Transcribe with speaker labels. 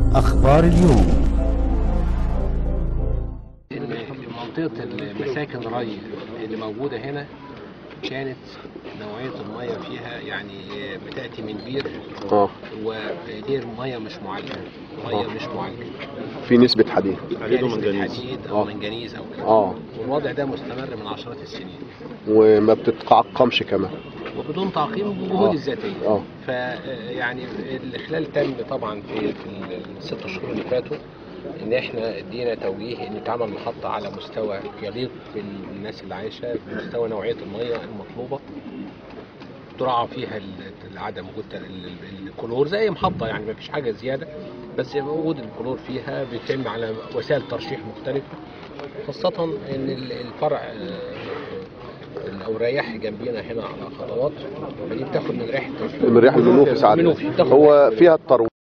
Speaker 1: أخبار اليوم
Speaker 2: منطقة المساكن ري اللي موجودة هنا كانت نوعية المية فيها يعني بتأتي من بير
Speaker 3: اه
Speaker 2: وبير مية مش معالجة مية مش معالجة
Speaker 3: في نسبة حديد
Speaker 2: حديد ومنجنيز حديد أو
Speaker 3: آه.
Speaker 2: منجنيز أو كده
Speaker 3: اه
Speaker 2: والوضع ده مستمر من عشرات السنين
Speaker 3: وما بتتعقمش كمان
Speaker 2: وبدون تعقيم بالجهود
Speaker 3: آه.
Speaker 2: الذاتية
Speaker 3: اه
Speaker 2: ف يعني الإخلال تم طبعا في في الست شهور اللي فاتوا ان احنا ادينا توجيه ان تعمل محطه على مستوى يليق بالناس اللي عايشه بمستوى نوعيه الميه المطلوبه تراعى فيها ال- عدم وجود ال- ال- الكلور زي محطه يعني ما فيش حاجه زياده بس وجود الكلور فيها بيتم على وسائل ترشيح مختلفه خاصه ان ال- الفرع آه، او الرياح جنبينا هنا على خطوات فدي بتاخد من ريحه
Speaker 3: من ريح المنوفي ساعات
Speaker 2: المنوفي بتاخد
Speaker 3: هو فيها الترويج